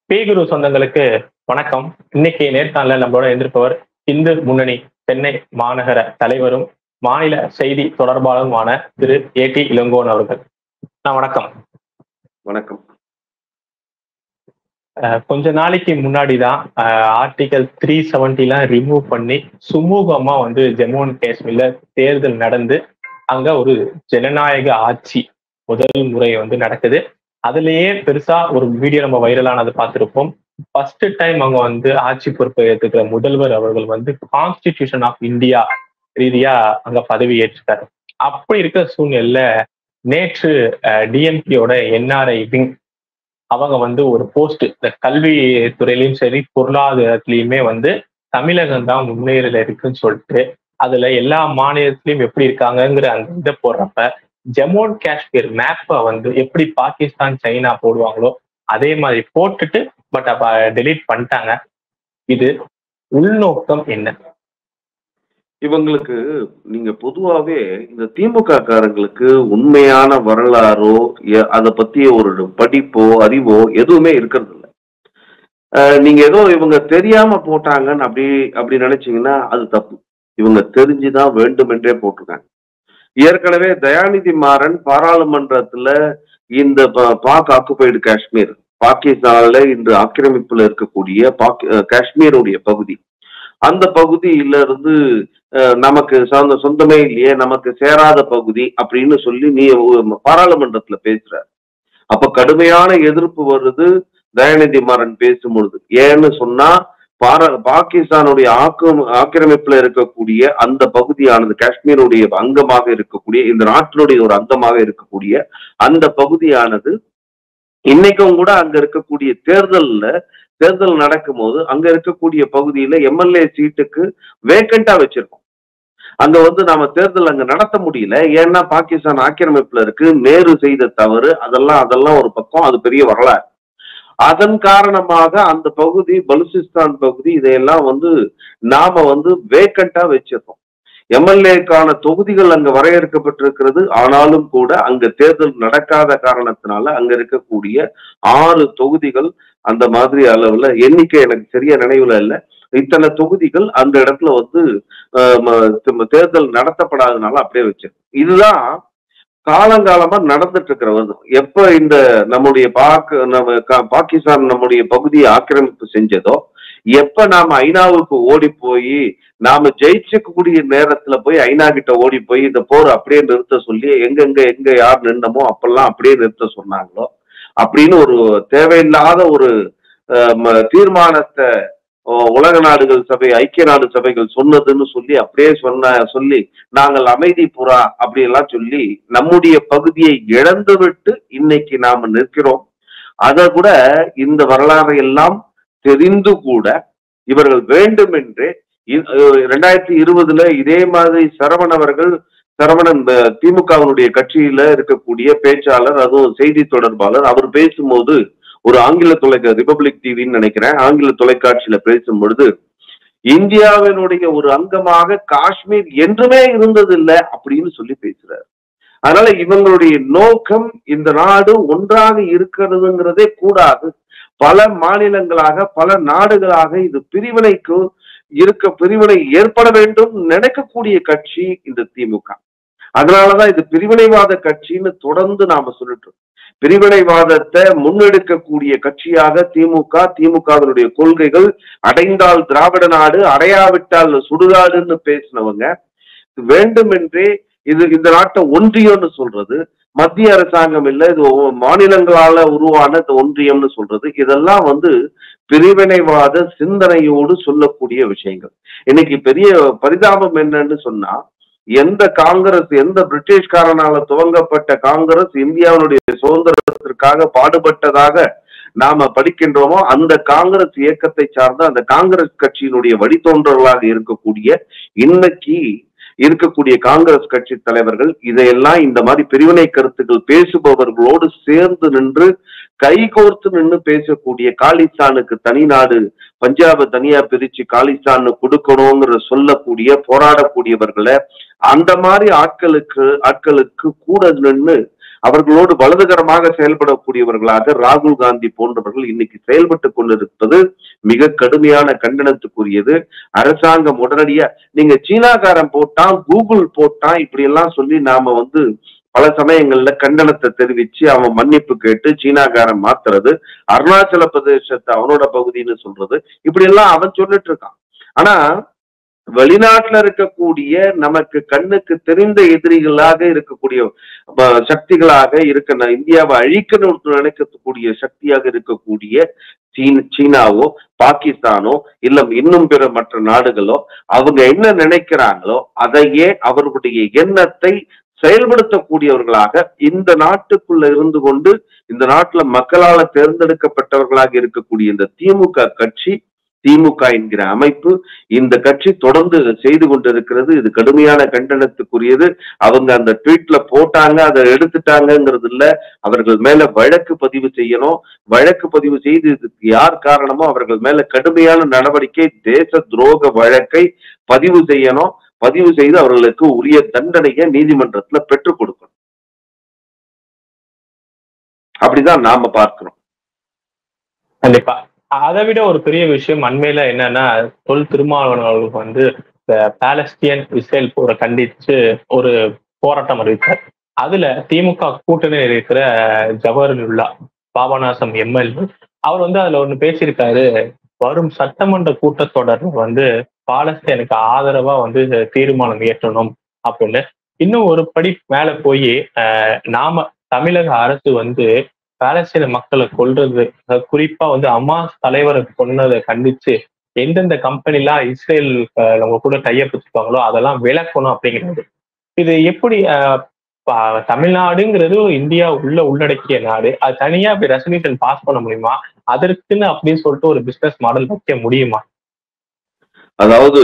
பேகுரு சொந்தங்களுக்கு வணக்கம் இன்னைக்கு நேர்காணல நம்மளோட எதிர்ப்பவர் இந்து முன்னணி சென்னை மாநகர தலைவரும் மாநில செய்தி தொடர்பாளருமான திரு ஏ டி இளங்கோன் அவர்கள் நான் வணக்கம் வணக்கம் அஹ் கொஞ்ச நாளைக்கு முன்னாடி தான் ஆர்டிகல் த்ரீ செவன்டிலாம் ரிமூவ் பண்ணி சுமூகமா வந்து ஜம்மு அண்ட் காஷ்மீர்ல தேர்தல் நடந்து அங்க ஒரு ஜனநாயக ஆட்சி முதல் முறை வந்து நடக்குது அதுலயே பெருசா ஒரு வீடியோ நம்ம வைரலானது பார்த்திருப்போம் ஃபர்ஸ்ட் டைம் அவங்க வந்து ஆட்சி பொறுப்பை ஏற்றுக்கிற முதல்வர் அவர்கள் வந்து கான்ஸ்டிடியூஷன் ஆஃப் இந்தியா ரீதியா அங்க பதவி ஏற்றுட்டாரு அப்படி இருக்கிற சூழ்நிலையில நேற்று டிஎம்கேயோட என்ஆர்ஐ விங் அவங்க வந்து ஒரு போஸ்ட் இந்த கல்வி துறையிலையும் சரி பொருளாதாரத்திலையுமே வந்து தமிழகம் தான் முன்னேறல இருக்குன்னு சொல்லிட்டு அதுல எல்லா மாநிலத்திலயும் எப்படி இருக்காங்கங்கிற அந்த இதை போடுறப்ப ஜம்மு அண்ட் காஷ்மீர் மேப்பை வந்து எப்படி பாகிஸ்தான் சைனா போடுவாங்களோ அதே மாதிரி போட்டுட்டு பட் அப்ப டெலீட் பண்ணிட்டாங்க இது உள்நோக்கம் என்ன இவங்களுக்கு நீங்க பொதுவாவே இந்த திமுக காரங்களுக்கு உண்மையான வரலாறோ எ- அதை பத்திய ஒரு படிப்போ அறிவோ எதுவுமே இருக்கிறது இல்ல அஹ் நீங்க ஏதோ இவங்க தெரியாம போட்டாங்கன்னு அப்படி அப்படி நினைச்சீங்கன்னா அது தப்பு இவங்க தெரிஞ்சுதான் வேண்டுமென்றே போட்டிருக்காங்க ஏற்கனவே தயாநிதி மாறன் பாராளுமன்றத்துல இந்த ப- பாக் ஆக்குபைடு காஷ்மீர் பாகிஸ்தான்ல இன்று ஆக்கிரமிப்புல இருக்கக்கூடிய பாக் அஹ் காஷ்மீருடைய பகுதி அந்த பகுதியில இருந்து அஹ், நமக்கு சொந்த சொந்தமே இல்லையே நமக்கு சேராத பகுதி அப்படின்னு சொல்லி நீ ஒரு பாராளுமன்றத்துல பேசுற அப்ப கடுமையான எதிர்ப்பு வருது தயாநிதி மாறன் பேசும்பொழுது ஏன்னு சொன்னா பார பாகிஸ்தானுடைய ஆக்கம் ஆக்கிரமிப்புல இருக்கக்கூடிய அந்த பகுதியானது காஷ்மீருடைய அங்கமாக இருக்கக்கூடிய இந்த நாட்டினுடைய ஒரு அங்கமாக இருக்கக்கூடிய அந்த பகுதியானது இன்னைக்கும் கூட அங்க இருக்கக்கூடிய தேர்தல்ல தேர்தல் நடக்கும்போது அங்க இருக்கக்கூடிய பகுதியில எம்எல்ஏ சீட்டுக்கு வேக்கண்டா வச்சிருக்கோம் அங்க வந்து நாம தேர்தல் அங்க நடத்த முடியல ஏன்னா பாகிஸ்தான் ஆக்கிரமிப்புல இருக்கு நேரு செய்த தவறு அதெல்லாம் அதெல்லாம் ஒரு பக்கம் அது பெரிய வரலாறு அதன் காரணமாக அந்த பகுதி பலுசிஸ்தான் பகுதி இதையெல்லாம் வந்து நாம வந்து வேக்கண்டா வச்சிருக்கோம் எம்எல்ஏக்கான தொகுதிகள் அங்க வரையறுக்கப்பட்டிருக்கிறது ஆனாலும் கூட அங்க தேர்தல் நடக்காத காரணத்தினால அங்க இருக்கக்கூடிய ஆறு தொகுதிகள் அந்த மாதிரி அளவுல எண்ணிக்கை எனக்கு சரியா நினைவுல இல்ல இத்தனை தொகுதிகள் அந்த இடத்துல வந்து அஹ், ம- தேர்தல் நடத்தப்படாதனால அப்படியே வச்சிருக்கு இதுதான் காலங்காலமா நடந்துட்டு இருக்கிறது எப்ப இந்த நம்முடைய பாக் நம்ம கா- பாகிஸ்தான் நம்முடைய பகுதியை ஆக்கிரமிப்பு செஞ்சதோ எப்ப நாம ஐநாவுக்கு ஓடி போய் நாம ஜெயிச்சக்கூடிய நேரத்துல போய் ஐநா கிட்ட ஓடி போய் இந்த போர் அப்படியே நிறுத்த சொல்லி எங்கெங்க எங்க யார் நின்னமோ அப்பெல்லாம் அப்படியே நிறுத்த சொன்னாங்களோ அப்படின்னு ஒரு தேவையில்லாத ஒரு அஹ், ம- தீர்மானத்தை அஹ், உலக நாடுகள் சபை ஐக்கிய நாடு சபைகள் சொன்னதுன்னு சொல்லி அப்படியே சொன்ன சொல்லி நாங்கள் அமைதி புறா அப்படியெல்லாம் சொல்லி நம்முடைய பகுதியை இழந்து விட்டு இன்னைக்கு நாம நிற்கிறோம் அதை கூட இந்த வரலாறை எல்லாம் தெரிந்து கூட இவர்கள் வேண்டுமென்றே இ- அஹ் ரெண்டாயிரத்தி இருபதுல இதே மாதிரி சரவணன் அவர்கள் சரவணன் அஹ், திமுகவினுடைய கட்சியில இருக்கக்கூடிய பேச்சாளர் அதுவும் செய்தி தொடர்பாளர் அவர் பேசும்போது ஒரு ஆங்கில தொலைக்கா ரிபப்ளிக் டிவின்னு நினைக்கிறேன் ஆங்கில தொலைக்காட்சியில பேசும் பொழுது இந்தியாவினுடைய ஒரு அங்கமாக காஷ்மீர் என்றுமே இருந்ததில்லை அப்படின்னு சொல்லி பேசுறாரு அதனால இவங்களுடைய நோக்கம் இந்த நாடு ஒன்றாக இருக்கிறதுங்கிறதே கூடாது பல மாநிலங்களாக பல நாடுகளாக இது பிரிவினைக்கு இருக்க பிரிவினை ஏற்பட வேண்டும் நினைக்கக்கூடிய கட்சி இந்த திமுக அதனாலதான் இது பிரிவினைவாத கட்சின்னு தொடர்ந்து நாம சொல்லிட்டு இருக்கோம். பிரிவினைவாதத்தை முன்னெடுக்கக்கூடிய கட்சியாக திமுக திமுகவினுடைய கொள்கைகள் அடைந்தால் திராவிட நாடு அடையாவிட்டால் சுடுகாடுன்னு பேசினவங்க வேண்டுமென்றே இது இந்த நாட்டை ஒன்றியம்னு சொல்றது மத்திய அரசாங்கம் இல்ல இது ஒவ்வொரு மாநிலங்களால உருவான இந்த ஒன்றியம்னு சொல்றது இதெல்லாம் வந்து பிரிவினைவாத சிந்தனையோடு சொல்லக்கூடிய விஷயங்கள் இன்னைக்கு பெரிய பரிதாபம் என்னன்னு சொன்னா எந்த காங்கிரஸ் எந்த பிரிட்டிஷ்காரனால துவங்கப்பட்ட காங்கிரஸ் இந்தியாவினுடைய சுதந்திரத்திற்காக பாடுபட்டதாக நாம படிக்கின்றோமோ அந்த காங்கிரஸ் இயக்கத்தை சார்ந்த அந்த காங்கிரஸ் கட்சியினுடைய வழித்தோன்றல்களாக இருக்கக்கூடிய இன்னைக்கு இருக்கக்கூடிய காங்கிரஸ் கட்சி தலைவர்கள் இதையெல்லாம் இந்த மாதிரி பிரிவினை கருத்துக்கள் பேசுபவர்களோடு சேர்ந்து நின்று கைகோர்த்து நின்று பேசக்கூடிய காலிஸ்தானுக்கு தனி நாடு பஞ்சாபை தனியா பிரிச்சு காலிஸ்தான் கொடுக்கணுங்கிற சொல்லக்கூடிய போராடக்கூடியவர்களை அந்த மாதிரி ஆட்களுக்கு ஆட்களுக்கு கூட நின்று அவர்களோடு வலதுகரமாக செயல்படக்கூடியவர்களாக ராகுல் காந்தி போன்றவர்கள் இன்னைக்கு செயல்பட்டு கொண்டிருப்பது மிக கடுமையான கண்டனத்துக்குரியது அரசாங்கம் உடனடியா நீங்க சீனாக்காரன் போட்டான் கூகுள் போட்டான் இப்படி எல்லாம் சொல்லி நாம வந்து பல சமயங்கள்ல கண்டனத்தை தெரிவிச்சு அவன் மன்னிப்பு கேட்டு சீனாக்காரன் மாத்துறது அருணாச்சல பிரதேசத்தை அவனோட பகுதின்னு சொல்றது இப்படி எல்லாம் அவன் சொல்லிட்டு இருக்கான் ஆனா வெளிநாட்டுல இருக்கக்கூடிய நமக்கு கண்ணுக்கு தெரிந்த எதிரிகளாக இருக்கக்கூடிய ப- சக்திகளாக இருக்க ந- இந்தியாவை அழிக்கணும்னு நினைக்கக்கூடிய சக்தியாக இருக்கக்கூடிய சீன சீனாவோ பாகிஸ்தானோ இல்ல இன்னும் பிற மற்ற நாடுகளோ அவங்க என்ன நினைக்கிறாங்களோ அதையே அவர்களுடைய எண்ணத்தை செயல்படுத்தக்கூடியவர்களாக இந்த நாட்டுக்குள்ள இருந்து கொண்டு இந்த நாட்டுல மக்களால தேர்ந்தெடுக்கப்பட்டவர்களாக இருக்கக்கூடிய இந்த திமுக கட்சி திமுக என்கிற அமைப்பு இந்த கட்சி தொடர்ந்து செய்து கொண்டிருக்கிறது இது கடுமையான கண்டனத்துக்குரியது அவங்க அந்த ட்வீட்ல போட்டாங்க அதை எடுத்துட்டாங்கங்கிறது இல்ல அவர்கள் மேல வழக்கு பதிவு செய்யணும் வழக்கு பதிவு செய்து இதுக்கு யார் காரணமோ அவர்கள் மேல கடுமையான நடவடிக்கை தேச துரோக வழக்கை பதிவு செய்யணும் பதிவு செய்து அவர்களுக்கு உரிய தண்டனையை நீதிமன்றத்துல பெற்றுக் கொடுக்கணும் அப்படிதான் நாம பார்க்கிறோம் கண்டிப்பா அதை விட ஒரு பெரிய விஷயம் அண்மையில என்னன்னா தொல் திருமாவளவன் அவர்களுக்கு வந்து இந்த பாலஸ்தீன் இஸ்ரேல் போரை கண்டிச்சு ஒரு போராட்டம் அறிவித்தார் அதுல திமுக கூட்டணி இருக்கிற ஜவஹர்லுல்லா பாபநாசம் எம்எல்ஏ அவர் வந்து அதுல ஒண்ணு பேசியிருக்காரு வரும் சட்டமன்ற கூட்டத்தொடர்ல வந்து பாலஸ்தீனுக்கு ஆதரவா வந்து தீர்மானம் இயற்றணும் அப்படின்னு இன்னும் ஒரு படி மேல போய் நாம தமிழக அரசு வந்து பாலஸ்தீன மக்களை கொல்றது அஹ் குறிப்பா வந்து அமாஸ் தலைவரை கொன்னதை கண்டிச்சு எந்தெந்த கம்பெனிலாம் இஸ்ரேல் அஹ், நம்ம கூட டைப் வச்சிருக்காங்களோ அதெல்லாம் விளக்கணும் அப்படிங்கிறது இது எப்படி அஹ், ப- தமிழ்நாடுங்கிறது இந்தியா உள்ள உள்ளடக்கிய நாடு அது தனியா இப்படி ரெசல்யூஷன் பாஸ் பண்ண முடியுமா அதற்குன்னு அப்படின்னு சொல்லிட்டு ஒரு பிசினஸ் மாடல் வைக்க முடியுமா அதாவது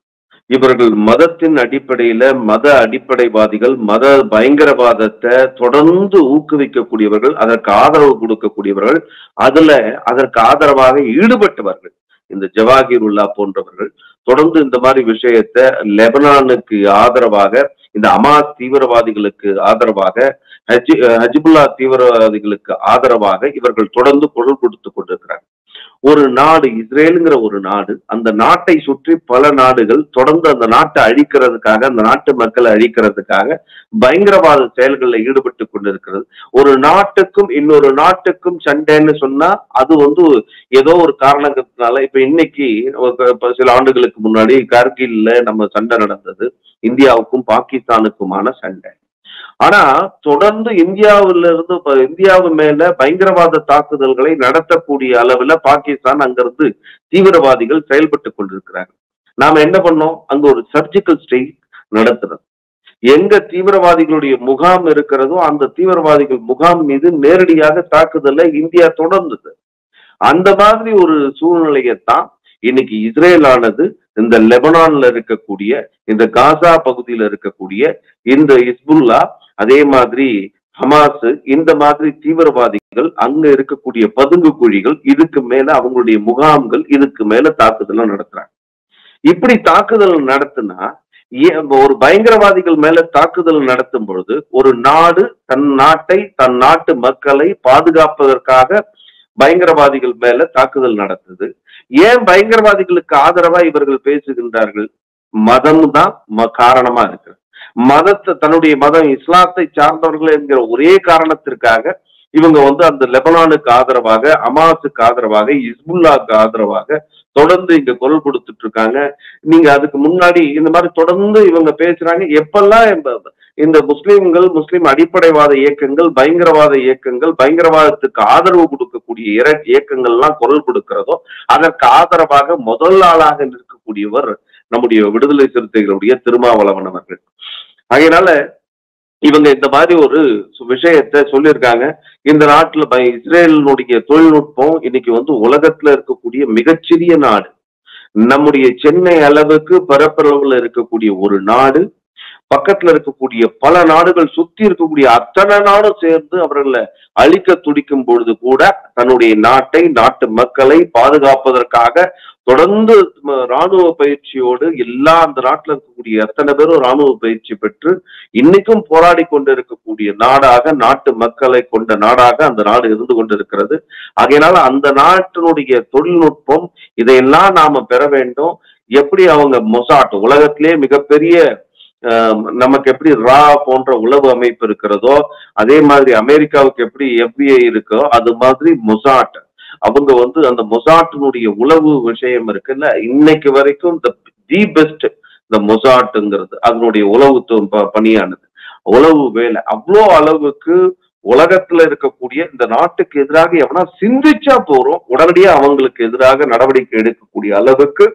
இவர்கள் மதத்தின் அடிப்படையில மத அடிப்படைவாதிகள் மத பயங்கரவாதத்தை தொடர்ந்து ஊக்குவிக்கக்கூடியவர்கள் அதற்கு ஆதரவு கொடுக்கக்கூடியவர்கள் அதுல அதற்கு ஆதரவாக ஈடுபட்டவர்கள் இந்த ஜவாஹிர் உல்லா போன்றவர்கள் தொடர்ந்து இந்த மாதிரி விஷயத்த லெபனானுக்கு ஆதரவாக இந்த அமாஸ் தீவிரவாதிகளுக்கு ஆதரவாக ஹஜ் ஹஜ்புல்லா தீவிரவாதிகளுக்கு ஆதரவாக இவர்கள் தொடர்ந்து குரல் கொடுத்து கொண்டிருக்கிறார்கள் ஒரு நாடு இஸ்ரேலுங்கிற ஒரு நாடு அந்த நாட்டை சுற்றி பல நாடுகள் தொடர்ந்து அந்த நாட்டை அழிக்கிறதுக்காக அந்த நாட்டு மக்களை அழிக்கிறதுக்காக பயங்கரவாத செயல்களில் ஈடுபட்டு கொண்டிருக்கிறது ஒரு நாட்டுக்கும் இன்னொரு நாட்டுக்கும் சண்டைன்னு சொன்னா அது வந்து ஏதோ ஒரு காரணத்தினால இப்ப இன்னைக்கு ஒரு- இப்ப சில ஆண்டுகளுக்கு முன்னாடி கார்கில்ல நம்ம சண்டை நடந்தது இந்தியாவுக்கும் பாகிஸ்தானுக்குமான சண்டை ஆனா தொடர்ந்து இந்தியாவில இருந்து இப்ப இந்தியாவு மேல பயங்கரவாத தாக்குதல்களை நடத்தக்கூடிய அளவுல பாகிஸ்தான் அங்கிருந்து தீவிரவாதிகள் செயல்பட்டு கொண்டிருக்கிறாங்க நாம என்ன பண்ணோம் அங்க ஒரு சர்ஜிக்கல் ஸ்ட்ரைக் நடத்துறது எங்க தீவிரவாதிகளுடைய முகாம் இருக்கிறதோ அந்த தீவிரவாதிகள் முகாம் மீது நேரடியாக தாக்குதலை இந்தியா தொடர்ந்தது அந்த மாதிரி ஒரு சூழ்நிலையைத்தான் இன்னைக்கு இஸ்ரேலானது இந்த லெபனான்ல இருக்கக்கூடிய இந்த காசா பகுதியில இருக்கக்கூடிய இந்த இஸ்புல்லா அதே மாதிரி ஹமாஸ் இந்த மாதிரி தீவிரவாதிகள் அங்க இருக்கக்கூடிய பதுங்கு குழிகள் இதுக்கு மேல அவங்களுடைய முகாம்கள் இதுக்கு மேல தாக்குதல் நடத்துறாங்க இப்படி தாக்குதல் நடத்துனா ஏ- ஒரு பயங்கரவாதிகள் மேல தாக்குதல் நடத்தும் பொழுது ஒரு நாடு தன் நாட்டை தன் நாட்டு மக்களை பாதுகாப்பதற்காக பயங்கரவாதிகள் மேல தாக்குதல் நடத்துது ஏன் பயங்கரவாதிகளுக்கு ஆதரவா இவர்கள் பேசுகின்றார்கள் மதம் தான் ம- காரணமா இருக்கு மதத்தை தன்னுடைய மதம் இஸ்லாத்தை சார்ந்தவர்கள் என்கிற ஒரே காரணத்திற்காக இவங்க வந்து அந்த லெபனானுக்கு ஆதரவாக அமாஸுக்கு ஆதரவாக இஸ்புல்லாக்கு ஆதரவாக தொடர்ந்து இங்க குரல் கொடுத்துட்டு இருக்காங்க நீங்க அதுக்கு முன்னாடி இந்த மாதிரி தொடர்ந்து இவங்க பேசுறாங்க எப்பெல்லாம் இந்த- இந்த முஸ்லிம்கள் முஸ்லிம் அடிப்படைவாத இயக்கங்கள் பயங்கரவாத இயக்கங்கள் பயங்கரவாதத்துக்கு ஆதரவு கொடுக்கக்கூடிய இர- இயக்கங்கள்லாம் குரல் கொடுக்கிறதோ அதற்கு ஆதரவாக முதல் ஆளாக நிற்கக்கூடியவர் நம்முடைய விடுதலை சிறுத்தைகளுடைய திருமாவளவன் அவர்கள் அதனால இவங்க இந்த மாதிரி ஒரு சு- விஷயத்தை சொல்லியிருக்காங்க இந்த நாட்டுல ப- இஸ்ரேலினுடைய தொழில்நுட்பம் இன்னைக்கு வந்து உலகத்துல இருக்கக்கூடிய மிகச்சிறிய நாடு நம்முடைய சென்னை அளவுக்கு பரப்பளவுல இருக்கக்கூடிய ஒரு நாடு பக்கத்துல இருக்கக்கூடிய பல நாடுகள் சுத்தி இருக்கக்கூடிய அத்தனை நாடும் சேர்ந்து அவர்களை அழிக்க துடிக்கும் பொழுது கூட தன்னுடைய நாட்டை நாட்டு மக்களை பாதுகாப்பதற்காக தொடர்ந்து ம- ராணுவ பயிற்சியோடு எல்லா அந்த நாட்டுல இருக்கக்கூடிய எத்தனை பேரும் ராணுவ பயிற்சி பெற்று இன்னைக்கும் போராடி கொண்டு இருக்கக்கூடிய நாடாக நாட்டு மக்களை கொண்ட நாடாக அந்த நாடு இருந்து கொண்டிருக்கிறது ஆகையினால அந்த நாட்டினுடைய தொழில்நுட்பம் இதையெல்லாம் நாம பெற வேண்டும் எப்படி அவங்க மொசாட் உலகத்திலே மிகப்பெரிய ஆஹ், நமக்கு எப்படி ரா போன்ற உளவு அமைப்பு இருக்கிறதோ அதே மாதிரி அமெரிக்காவுக்கு எப்படி எஃபிஐ இருக்கோ அது மாதிரி மொசாட் அவங்க வந்து அந்த மொசாட்டினுடைய உளவு விஷயம் இருக்குல்ல இன்னைக்கு வரைக்கும் தி பெஸ்ட் இந்த மொசாட்டுங்கிறது அதனுடைய உளவு தொ- ப- பணியானது உளவு வேலை அவ்வளோ அளவுக்கு உலகத்துல இருக்கக்கூடிய இந்த நாட்டுக்கு எதிராக எவனா சிந்திச்சா போறோம் உடனடியா அவங்களுக்கு எதிராக நடவடிக்கை எடுக்கக்கூடிய அளவுக்கு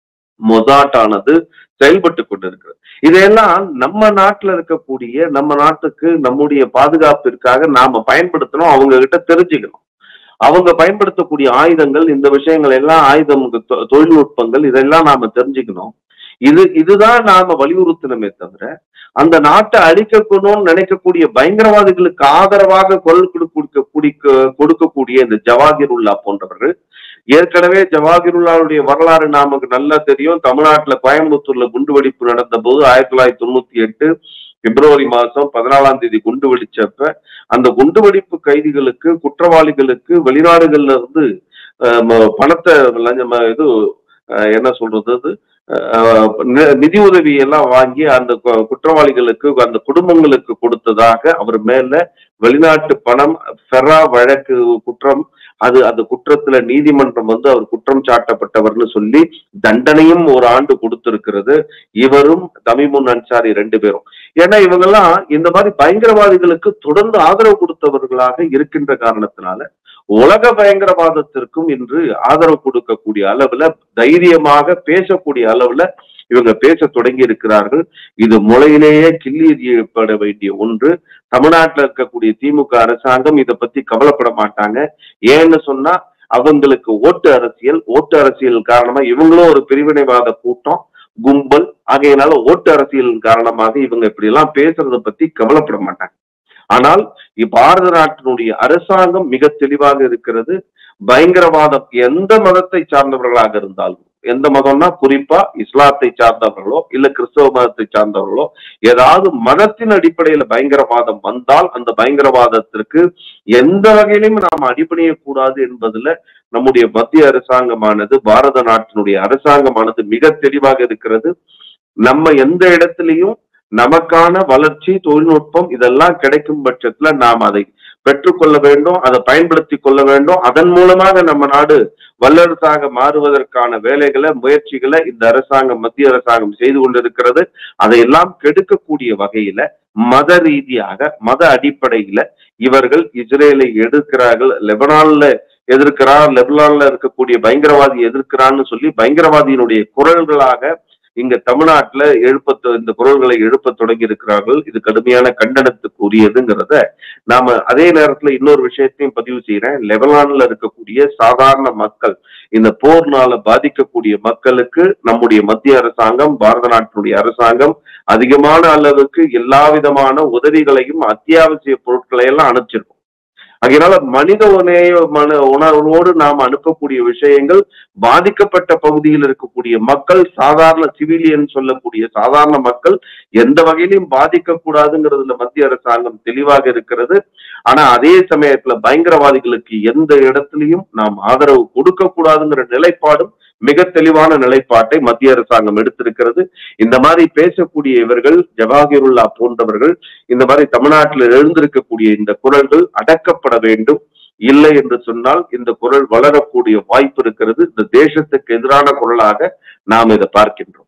மொசாட் ஆனது செயல்பட்டு கொண்டிருக்கிறது இதையெல்லாம் நம்ம நாட்டுல இருக்கக்கூடிய நம்ம நாட்டுக்கு நம்முடைய பாதுகாப்பிற்காக நாம பயன்படுத்தணும் அவங்க கிட்ட தெரிஞ்சுக்கணும் அவங்க பயன்படுத்தக்கூடிய ஆயுதங்கள் இந்த விஷயங்கள் எல்லாம் ஆயுதம் தொ- தொழில்நுட்பங்கள் இதெல்லாம் நாம தெரிஞ்சுக்கணும் இது இதுதான் நாம வலியுறுத்தணுமே தவிர அந்த நாட்டை அழிக்கணும்னு நினைக்கக்கூடிய பயங்கரவாதிகளுக்கு ஆதரவாக குரல் கொடுக்க குடிக்க கொடுக்கக்கூடிய இந்த ஜவாஹிருல்லா போன்றவர்கள் ஏற்கனவே ஜவாஹிருல்லாவுடைய வரலாறு நமக்கு நல்லா தெரியும் தமிழ்நாட்டுல கோயம்புத்தூர்ல குண்டுவெடிப்பு நடந்த போது ஆயிரத்தி தொள்ளாயிரத்தி தொண்ணூத்தி எட்டு பிப்ரவரி மாசம் பதினாலாம் தேதி குண்டு வெடிச்சப்ப அந்த குண்டுவெடிப்பு கைதிகளுக்கு குற்றவாளிகளுக்கு வெளிநாடுகள்ல இருந்து அஹ், ம- பணத்தை லஞ்சம் இது அஹ், என்ன சொல்றது அது அஹ், நி- நிதி உதவி எல்லாம் வாங்கி அந்த கு- குற்றவாளிகளுக்கு அந்த குடும்பங்களுக்கு கொடுத்ததாக அவர் மேல வெளிநாட்டு பணம் ஃபெரா வழக்கு குற்றம் அது அந்த குற்றத்துல நீதிமன்றம் வந்து அவர் குற்றம் சாட்டப்பட்டவர்னு சொல்லி தண்டனையும் ஒரு ஆண்டு கொடுத்திருக்கிறது இவரும் தமிமுன் அன்சாரி ரெண்டு பேரும் ஏன்னா இவங்கெல்லாம் இந்த மாதிரி பயங்கரவாதிகளுக்கு தொடர்ந்து ஆதரவு கொடுத்தவர்களாக இருக்கின்ற காரணத்தினால உலக பயங்கரவாதத்திற்கும் இன்று ஆதரவு கொடுக்கக்கூடிய அளவுல தைரியமாக பேசக்கூடிய அளவுல இவங்க பேச தொடங்கி இருக்கிறார்கள் இது முளையிலேயே கிள்ளி எறியப்பட வேண்டிய ஒன்று தமிழ்நாட்டில் இருக்கக்கூடிய திமுக அரசாங்கம் இதை பத்தி கவலைப்பட மாட்டாங்க ஏன்னு சொன்னா அவங்களுக்கு ஓட்டு அரசியல் ஓட்டு அரசியல் காரணமா இவங்களும் ஒரு பிரிவினைவாத கூட்டம் கும்பல் ஆகையினால ஓட்டு அரசியலின் காரணமாக இவங்க இப்படி எல்லாம் பேசுறத பத்தி கவலைப்பட மாட்டாங்க ஆனால் இ- பாரத நாட்டினுடைய அரசாங்கம் மிக தெளிவாக இருக்கிறது பயங்கரவாதம் எந்த மதத்தை சார்ந்தவர்களாக இருந்தாலும் எந்த மதம்னா குறிப்பா இஸ்லாத்தை சார்ந்தவர்களோ இல்ல கிறிஸ்தவ மதத்தை சார்ந்தவர்களோ ஏதாவது மதத்தின் அடிப்படையில பயங்கரவாதம் வந்தால் அந்த பயங்கரவாதத்திற்கு எந்த வகையிலும் நாம் அடிபணிய கூடாது என்பதுல நம்முடைய மத்திய அரசாங்கமானது பாரத நாட்டினுடைய அரசாங்கமானது மிக தெளிவாக இருக்கிறது நம்ம எந்த இடத்திலையும் நமக்கான வளர்ச்சி தொழில்நுட்பம் இதெல்லாம் கிடைக்கும் பட்சத்துல நாம் அதை பெற்றுக்கொள்ள வேண்டும் அதை பயன்படுத்தி கொள்ள வேண்டும் அதன் மூலமாக நம்ம நாடு வல்லரசாக மாறுவதற்கான வேலைகளை முயற்சிகளை இந்த அரசாங்கம் மத்திய அரசாங்கம் செய்து கொண்டிருக்கிறது அதையெல்லாம் கெடுக்கக்கூடிய வகையில மத ரீதியாக மத அடிப்படையில இவர்கள் இஸ்ரேலை எதிர்க்கிறார்கள் லெபனான்ல எதிர்க்கிறார் லெபனான்ல இருக்கக்கூடிய பயங்கரவாதி எதிர்க்கிறான்னு சொல்லி பயங்கரவாதியினுடைய குரல்களாக இங்க தமிழ்நாட்டுல எழுப்ப தொ- இந்த குரல்களை எழுப்ப தொடங்கி இருக்கிறார்கள் இது கடுமையான கண்டனத்துக்கு உரியதுங்கிறத நாம அதே நேரத்துல இன்னொரு விஷயத்தையும் பதிவு செய்யறேன் லெபனான்ல இருக்கக்கூடிய சாதாரண மக்கள் இந்த போர்னால பாதிக்கக்கூடிய மக்களுக்கு நம்முடைய மத்திய அரசாங்கம் பாரத நாட்டினுடைய அரசாங்கம் அதிகமான அளவுக்கு எல்லா விதமான உதவிகளையும் அத்தியாவசிய பொருட்களை எல்லாம் அனுப்பிச்சிருக்கும் அதனால மனித உணய மன உணர்வோடு நாம் அனுப்பக்கூடிய விஷயங்கள் பாதிக்கப்பட்ட பகுதியில் இருக்கக்கூடிய மக்கள் சாதாரண சிவிலியன் சொல்லக்கூடிய சாதாரண மக்கள் எந்த வகையிலும் பாதிக்க கூடாதுங்கிறதுல மத்திய அரசாங்கம் தெளிவாக இருக்கிறது ஆனா அதே சமயத்துல பயங்கரவாதிகளுக்கு எந்த இடத்துலயும் நாம் ஆதரவு கொடுக்க கூடாதுங்கிற நிலைப்பாடும் மிக தெளிவான நிலைப்பாட்டை மத்திய அரசாங்கம் எடுத்திருக்கிறது இந்த மாதிரி பேசக்கூடிய இவர்கள் ஜவாஹிருல்லா போன்றவர்கள் இந்த மாதிரி தமிழ்நாட்டில் எழுந்திருக்கக்கூடிய இந்த குரல்கள் அடக்கப்பட வேண்டும் இல்லை என்று சொன்னால் இந்த குரல் வளரக்கூடிய வாய்ப்பு இருக்கிறது இந்த தேசத்துக்கு எதிரான குரலாக நாம் இதை பார்க்கின்றோம்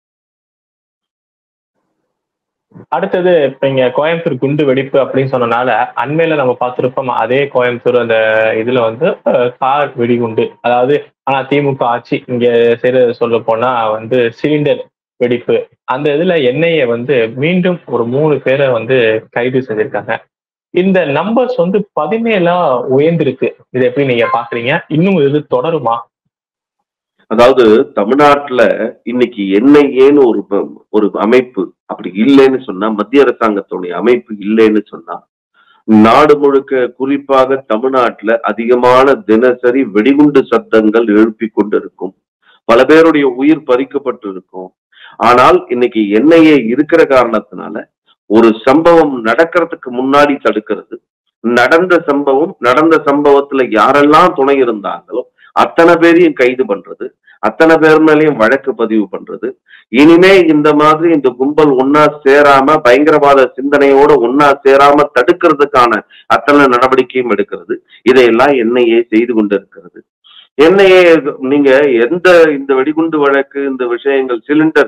அடுத்தது இப்ப இங்க கோயம்புத்தூர் குண்டு வெடிப்பு அப்படின்னு சொன்னனால அண்மையில நம்ம பார்த்திருப்போம் அதே கோயம்புத்தூர் அந்த இதுல வந்து அஹ், கார் வெடிகுண்டு அதாவது ஆனா திமுக ஆட்சி இங்க செய்யறது சொல்ல போனா வந்து சிலிண்டர் வெடிப்பு அந்த இதுல எண்ணெயை வந்து மீண்டும் ஒரு மூணு பேரை வந்து கைது செஞ்சிருக்காங்க இந்த நம்பர்ஸ் வந்து பதினேழா உயர்ந்திருக்கு இதை எப்படி நீங்க பாக்குறீங்க இன்னும் இது தொடருமா அதாவது தமிழ்நாட்டுல இன்னைக்கு என்ஐஏன்னு ஒரு ப- ஒரு அமைப்பு அப்படி இல்லைன்னு சொன்னா மத்திய அரசாங்கத்துடைய அமைப்பு இல்லைன்னு சொன்னா நாடு முழுக்க குறிப்பாக தமிழ்நாட்டுல அதிகமான தினசரி வெடிகுண்டு சத்தங்கள் எழுப்பிக் கொண்டிருக்கும் பல பேருடைய உயிர் பறிக்கப்பட்டு இருக்கும் ஆனால் இன்னைக்கு என்ஐஏ இருக்கிற காரணத்தினால ஒரு சம்பவம் நடக்கிறதுக்கு முன்னாடி தடுக்கிறது நடந்த சம்பவம் நடந்த சம்பவத்துல யாரெல்லாம் துணை இருந்தாங்களோ அத்தனை பேரையும் கைது பண்றது அத்தனை பேர் மேலயும் வழக்கு பதிவு பண்றது இனிமே இந்த மாதிரி இந்த கும்பல் ஒன்னா சேராம பயங்கரவாத சிந்தனையோட ஒன்னா சேராம தடுக்கிறதுக்கான அத்தனை நடவடிக்கையும் எடுக்கிறது இதையெல்லாம் என்ஐஏ செய்து கொண்டிருக்கிறது என்ஐஏ நீங்க எந்த இந்த வெடிகுண்டு வழக்கு இந்த விஷயங்கள் சிலிண்டர்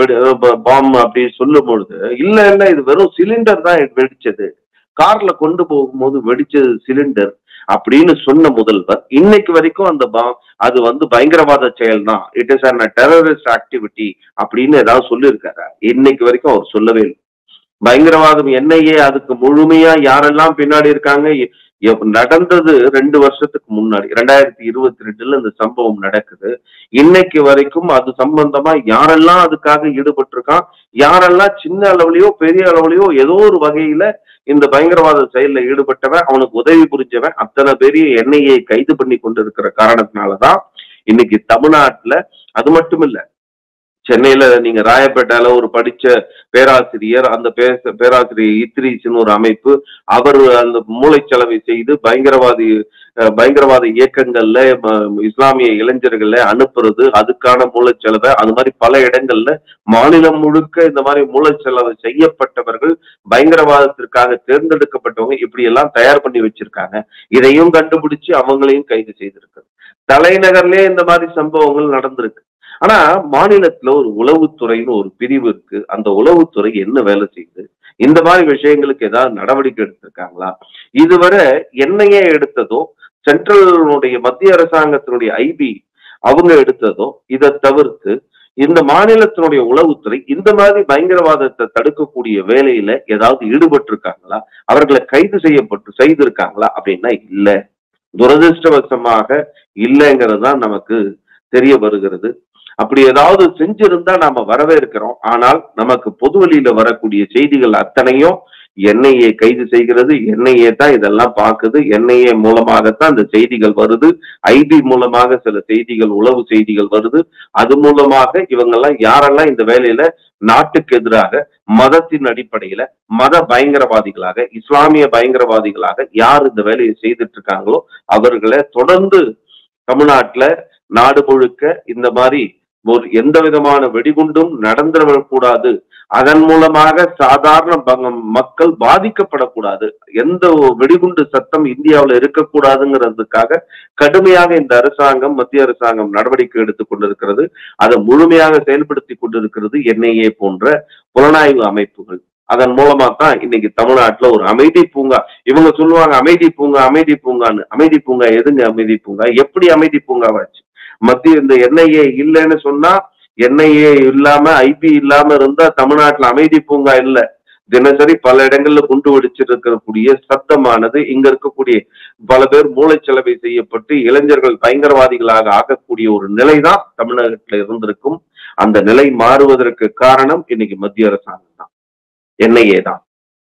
பாம் அப்படின்னு சொல்லும் பொழுது இல்ல இல்ல இது வெறும் சிலிண்டர் தான் வெடிச்சது கார்ல கொண்டு போகும்போது வெடிச்சது சிலிண்டர் அப்படின்னு சொன்ன முதல்வர் இன்னைக்கு வரைக்கும் அந்த பா- அது வந்து பயங்கரவாத செயல் தான் it is an terrorist activity அப்படின்னு ஏதாவது சொல்லியிருக்காரா இன்னைக்கு வரைக்கும் அவர் சொல்லவே இல்லை பயங்கரவாதம் என்ஐஏ அதுக்கு முழுமையா யாரெல்லாம் பின்னாடி இருக்காங்க எ- எப்- நடந்தது ரெண்டு வருஷத்துக்கு முன்னாடி ரெண்டாயிரத்தி இருபத்தி ரெண்டுல இந்த சம்பவம் நடக்குது இன்னைக்கு வரைக்கும் அது சம்பந்தமா யாரெல்லாம் அதுக்காக ஈடுபட்டிருக்கான் யாரெல்லாம் சின்ன அளவுலயோ பெரிய அளவுலயோ ஏதோ ஒரு வகையில இந்த பயங்கரவாத செயல்ல ஈடுபட்டவன் அவனுக்கு உதவி புரிஞ்சவன் அத்தனை பேரையும் என்ஐஏ கைது பண்ணி கொண்டு இருக்கிற காரணத்தினாலதான் இன்னைக்கு தமிழ்நாட்டுல அது மட்டும் இல்ல சென்னையில நீங்க ராயப்பேட்டால ஒரு படிச்ச பேராசிரியர் அந்த பேச பேராசிரியர் இத்ரீஸ்னு ஒரு அமைப்பு அவர் அந்த மூளைச்சலவை செய்து பயங்கரவாதி அஹ், பயங்கரவாத இயக்கங்கள்ல ம- இஸ்லாமிய இளைஞர்கள அனுப்புறது அதுக்கான மூளைச்சலவை அது மாதிரி பல இடங்கள்ல மாநிலம் முழுக்க இந்த மாதிரி மூளைச்சலவை செய்யப்பட்டவர்கள் பயங்கரவாதத்திற்காக தேர்ந்தெடுக்கப்பட்டவங்க இப்படி எல்லாம் தயார் பண்ணி வச்சிருக்காங்க இதையும் கண்டுபிடிச்சு அவங்களையும் கைது செய்திருக்கு தலைநகர்லயே இந்த மாதிரி சம்பவங்கள் நடந்திருக்கு ஆனா மாநிலத்துல ஒரு உளவுத்துறைன்னு ஒரு பிரிவு இருக்கு அந்த உளவுத்துறை என்ன வேலை செய்யுது இந்த மாதிரி விஷயங்களுக்கு ஏதாவது நடவடிக்கை எடுத்திருக்காங்களா இதுவரை என்னையே எடுத்ததோ சென்ட்ரலுடைய மத்திய அரசாங்கத்தினுடைய ஐபி அவங்க எடுத்ததோ இதை தவிர்த்து இந்த மாநிலத்தினுடைய உளவுத்துறை இந்த மாதிரி பயங்கரவாதத்தை தடுக்கக்கூடிய வேலையில ஏதாவது ஈடுபட்டிருக்காங்களா அவர்களை கைது செய்யப்பட்டு செய்திருக்காங்களா அப்படின்னா இல்ல துரதிருஷ்டவசமாக இல்லைங்கிறது தான் நமக்கு தெரிய வருகிறது அப்படி ஏதாவது செஞ்சிருந்தா நாம வரவேற்கிறோம் ஆனால் நமக்கு பொது வழியில வரக்கூடிய செய்திகள் அத்தனையும் என்ஐஏ கைது செய்கிறது என்ஐஏ தான் இதெல்லாம் பார்க்குது என்ஐஏ மூலமாகத்தான் இந்த செய்திகள் வருது ஐபி மூலமாக சில செய்திகள் உளவு செய்திகள் வருது அது மூலமாக இவங்கெல்லாம் யாரெல்லாம் இந்த வேலையில நாட்டுக்கு எதிராக மதத்தின் அடிப்படையில மத பயங்கரவாதிகளாக இஸ்லாமிய பயங்கரவாதிகளாக யார் இந்த வேலையை செய்துட்டு இருக்காங்களோ அவர்களை தொடர்ந்து தமிழ்நாட்டுல நாடு முழுக்க இந்த மாதிரி ஒரு எந்த விதமான வெடிகுண்டும் நடந்துடக்கூடாது அதன் மூலமாக சாதாரண பங்க- மக்கள் பாதிக்கப்படக்கூடாது எந்த ஒரு வெடிகுண்டு சத்தம் இந்தியாவில் இருக்கக்கூடாதுங்கிறதுக்காக கடுமையாக இந்த அரசாங்கம் மத்திய அரசாங்கம் நடவடிக்கை எடுத்துக் கொண்டிருக்கிறது அதை முழுமையாக செயல்படுத்தி கொண்டிருக்கிறது என்ஐஏ போன்ற புலனாய்வு அமைப்புகள் அதன் மூலமா தான் இன்னைக்கு தமிழ்நாட்டுல ஒரு அமைதி பூங்கா இவங்க சொல்லுவாங்க அமைதி பூங்கா அமைதி பூங்கான்னு அமைதி பூங்கா எதுங்க அமைதி பூங்கா எப்படி அமைதி பூங்காவாச்சு மத்திய இந்த என்ஐஏ இல்லைன்னு சொன்னா என்ஐஏ இல்லாம ஐபி இல்லாம இருந்தா தமிழ்நாட்டுல அமைதி பூங்கா இல்ல தினசரி பல இடங்கள்ல குண்டு வெடிச்சிருக்கக்கூடிய சத்தமானது இங்க இருக்கக்கூடிய பல பேர் மூளைச்சலவை செய்யப்பட்டு இளைஞர்கள் பயங்கரவாதிகளாக ஆகக்கூடிய ஒரு நிலைதான் தமிழகத்துல இருந்திருக்கும் அந்த நிலை மாறுவதற்கு காரணம் இன்னைக்கு மத்திய அரசாங்கம் தான் என்ஐஏ தான்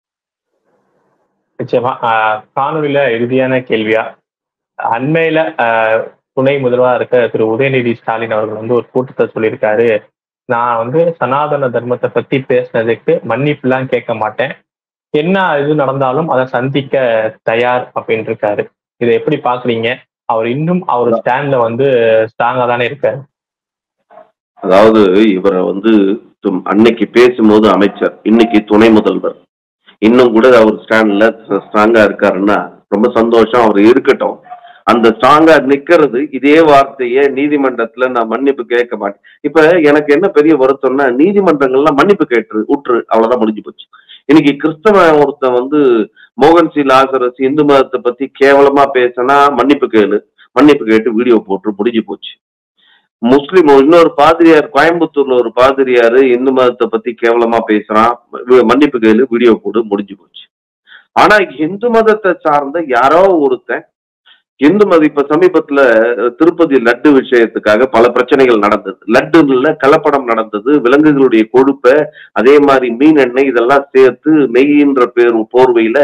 நிச்சயமா ஆஹ் காணொலியில இறுதியான கேள்வியா அண்மையில ஆஹ் துணை முதல்வரா இருக்க திரு உதயநிதி ஸ்டாலின் அவர்கள் வந்து ஒரு கூட்டத்தை சொல்லியிருக்காரு நான் வந்து சனாதன தர்மத்தை பத்தி பேசினதுக்கு மன்னிப்புலாம் கேட்க மாட்டேன் என்ன இது நடந்தாலும் அதை சந்திக்க தயார் அப்படின்னு இருக்காரு இதை எப்படி பாக்குறீங்க அவர் இன்னும் அவர் ஸ்டாண்ட்ல வந்து ஸ்ட்ராங்கா தானே இருக்காரு அதாவது இவரை வந்து தும்- அன்னைக்கு பேசும்போது அமைச்சர் இன்னைக்கு துணை முதல்வர் இன்னும் கூட அவர் ஸ்டாண்ட்ல ஸ்ட்ராங்கா இருக்காருன்னா ரொம்ப சந்தோஷம் அவர் இருக்கட்டும் அந்த ஸ்ட்ராங்கா நிக்கிறது இதே வார்த்தையை நீதிமன்றத்துல நான் மன்னிப்பு கேட்க மாட்டேன் இப்ப எனக்கு என்ன பெரிய வருத்தம்னா நீதிமன்றங்கள்லாம் மன்னிப்பு கேட்டு விட்டுரு அவ்வளவுதான் முடிஞ்சு போச்சு இன்னைக்கு கிறிஸ்தவ ஒருத்தன் வந்து மோகன் சி லாசரஸ் இந்து மதத்தை பத்தி கேவலமா பேசினா மன்னிப்பு கேளு மன்னிப்பு கேட்டு வீடியோ போட்டு முடிஞ்சு போச்சு முஸ்லிம் இன்னொரு பாதிரியார் கோயம்புத்தூர்ல ஒரு பாதிரியாரு இந்து மதத்தை பத்தி கேவலமா பேசுறான் வி- மன்னிப்பு கேளு வீடியோ போட்டு முடிஞ்சு போச்சு ஆனா இந்து மதத்தை சார்ந்த யாரோ ஒருத்தன் இந்து மத இப்ப சமீபத்துல அஹ், திருப்பதி லட்டு விஷயத்துக்காக பல பிரச்சனைகள் நடந்தது லட்டுல கலப்படம் நடந்தது விலங்குகளுடைய கொழுப்பை அதே மாதிரி மீன் எண்ணெய் இதெல்லாம் சேர்த்து நெய்ன்ற பேர் போர்வையில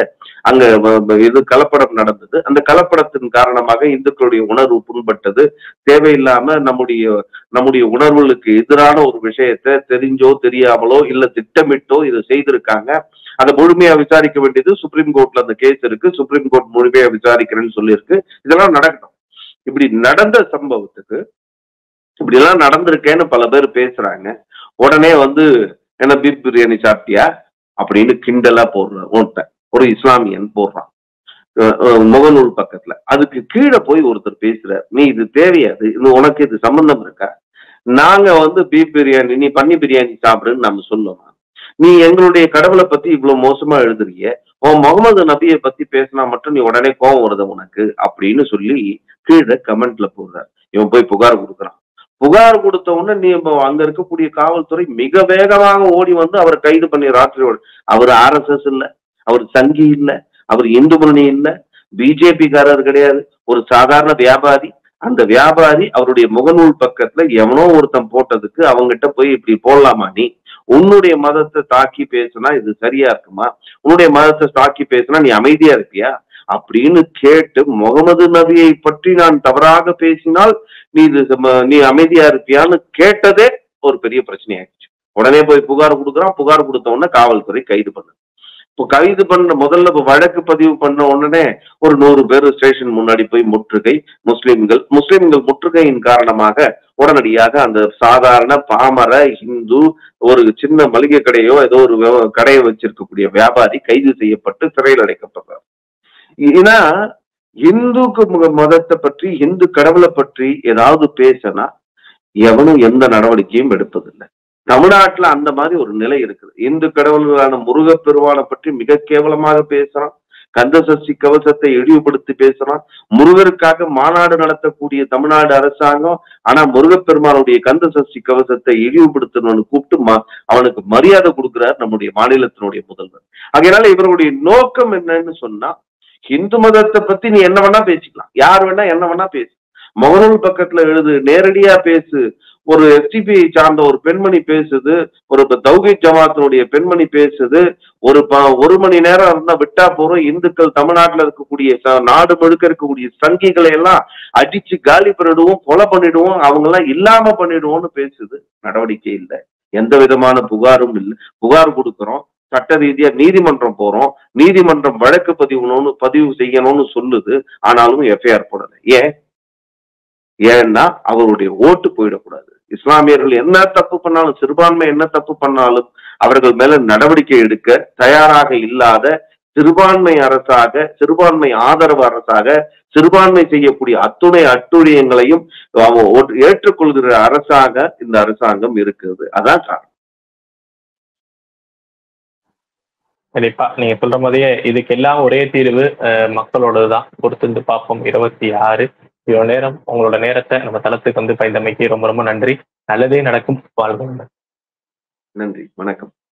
அங்க வ- வ- இது கலப்படம் நடந்தது அந்த கலப்படத்தின் காரணமாக இந்துக்களுடைய உணர்வு புண்பட்டது தேவையில்லாம நம்முடைய நம்முடைய உணர்வுகளுக்கு எதிரான ஒரு விஷயத்தை தெரிஞ்சோ தெரியாமலோ இல்ல திட்டமிட்டோ இதை செய்திருக்காங்க அதை முழுமையா விசாரிக்க வேண்டியது சுப்ரீம் கோர்ட்ல அந்த கேஸ் இருக்கு சுப்ரீம் கோர்ட் முழுமையா விசாரிக்கிறேன்னு சொல்லியிருக்கு இதெல்லாம் நடக்கட்டும் இப்படி நடந்த சம்பவத்துக்கு இப்படி எல்லாம் நடந்திருக்கேன்னு பல பேர் பேசுறாங்க உடனே வந்து என்ன பீப் பிரியாணி சாப்பிட்டியா அப்படின்னு கிண்டலா போடுறான் ஒருத்தன் ஒரு இஸ்லாமியன் போடுறான் அஹ் அஹ் முகநூல் பக்கத்துல அதுக்கு கீழே போய் ஒருத்தர் பேசுறார் நீ இது தேவையாது இது உனக்கு இது சம்பந்தம் இருக்கா நாங்க வந்து பீப் பிரியாணி நீ பன்னி பிரியாணி சாப்பிடுன்னு நம்ம சொல்லுவோம் நீ எங்களுடைய கடவுளை பத்தி இவ்வளவு மோசமா எழுதுறிய உன் முகமது நபியை பத்தி பேசினா மட்டும் நீ உடனே கோவம் வருது உனக்கு அப்படின்னு சொல்லி கீழே கமெண்ட்ல போடுறார் இவன் போய் புகார் கொடுக்குறான் புகார் கொடுத்த உடனே நீ இப்போ அங்க இருக்கக்கூடிய காவல்துறை மிக வேகமாக ஓடி வந்து அவரை கைது பண்ணி ராத்திரி அவர் ஆர்எஸ்எஸ் இல்ல அவர் சங்கி இல்ல அவர் இந்து முன்னணி இல்ல பிஜேபி காரர் கிடையாது ஒரு சாதாரண வியாபாரி அந்த வியாபாரி அவருடைய முகநூல் பக்கத்துல எவனோ ஒருத்தன் போட்டதுக்கு அவங்ககிட்ட போய் இப்படி போடலாமா நீ உன்னுடைய மதத்தை தாக்கி பேசுனா இது சரியா இருக்குமா உன்னுடைய மதத்தை தாக்கி பேசுனா நீ அமைதியா இருப்பியா அப்படின்னு கேட்டு முகமது நபியை பற்றி நான் தவறாக பேசினால் நீ இது சம- நீ அமைதியா இருப்பியான்னு கேட்டதே ஒரு பெரிய பிரச்சனையாயிடுச்சு உடனே போய் புகார் கொடுக்குறான் புகார் கொடுத்த உடனே காவல்துறை கைது பண்ணு இப்போ கைது பண்ண முதல்ல இப்ப வழக்கு பதிவு பண்ண உடனே ஒரு நூறு பேர் ஸ்டேஷன் முன்னாடி போய் முற்றுகை முஸ்லிம்கள் முஸ்லிம்கள் முற்றுகையின் காரணமாக உடனடியாக அந்த சாதாரண பாமர இந்து ஒரு சின்ன மளிகை கடையோ ஏதோ ஒரு வியாப- கடையை வச்சிருக்கக்கூடிய வியாபாரி கைது செய்யப்பட்டு சிறையில் அடைக்கப்படுறார் ஏன்னா இந்துக்கு மு- மதத்தை பற்றி இந்து கடவுளை பற்றி ஏதாவது பேசினா எவனும் எந்த நடவடிக்கையும் எடுப்பதில்லை தமிழ்நாட்டுல அந்த மாதிரி ஒரு நிலை இருக்குது இந்து கடவுள்களான முருகப்பெருமானை பற்றி மிக கேவலமாக பேசுறான் கந்த சஷ்டி கவசத்தை இழிவுபடுத்தி பேசுறான் முருகருக்காக மாநாடு நடத்தக்கூடிய தமிழ்நாடு அரசாங்கம் ஆனா முருகப்பெருமானுடைய கந்த சஷ்டி கவசத்தை இழிவுபடுத்தணும்னு கூப்பிட்டு ம- அவனுக்கு மரியாதை கொடுக்கிறார் நம்முடைய மாநிலத்தினுடைய முதல்வர் அதனால இவருடைய நோக்கம் என்னன்னு சொன்னா இந்து மதத்தை பத்தி நீ என்ன வேணா பேசிக்கலாம் யார் வேணா என்ன வேணா பேசு முகநூல் பக்கத்துல எழுது நேரடியா பேசு ஒரு எஸ்டிபிஐ சார்ந்த ஒரு பெண்மணி பேசுது ஒரு தௌஹீத் ஜமாத்தினுடைய பெண்மணி பேசுது ஒரு ப- ஒரு மணி நேரம் இருந்தா விட்டா போறோம் இந்துக்கள் தமிழ்நாட்டுல இருக்கக்கூடிய ச- நாடு முழுக்க இருக்கக்கூடிய சங்கிகளை எல்லாம் அடிச்சு காலி பண்ணிடுவோம் கொலை பண்ணிடுவோம் அவங்க எல்லாம் இல்லாம பண்ணிடுவோம்னு பேசுது நடவடிக்கை இல்லை எந்த விதமான புகாரும் இல்லை புகார் கொடுக்கிறோம் சட்ட ரீதியா நீதிமன்றம் போறோம் நீதிமன்றம் வழக்கு பதிவுணும்னு பதிவு செய்யணும்னு சொல்லுது ஆனாலும் எஃப்ஐஆர் போடல ஏன் ஏன்னா அவருடைய ஓட்டு போயிடக்கூடாது இஸ்லாமியர்கள் என்ன தப்பு பண்ணாலும் சிறுபான்மை என்ன தப்பு பண்ணாலும் அவர்கள் மேல நடவடிக்கை எடுக்க தயாராக இல்லாத சிறுபான்மை அரசாக சிறுபான்மை ஆதரவு அரசாக சிறுபான்மை செய்யக்கூடிய அத்துணை அட்டுழியங்களையும் அவ- ஒட்- ஏற்றுக்கொள்கிற அரசாக இந்த அரசாங்கம் இருக்குது அதான் காரணம் கண்டிப்பா நீங்க சொல்ற மாதிரியே இதுக்கு எல்லாம் ஒரே தீர்வு அஹ், மக்களோடதுதான் பொறுத்திருந்து பார்ப்போம் இருபத்தி ஆறு இவ்வளவு நேரம் உங்களோட நேரத்தை நம்ம தளத்துக்கு வந்து பயந்தமைக்கு ரொம்ப ரொம்ப நன்றி நல்லதே நடக்கும் வாழ்க்கை நன்றி வணக்கம்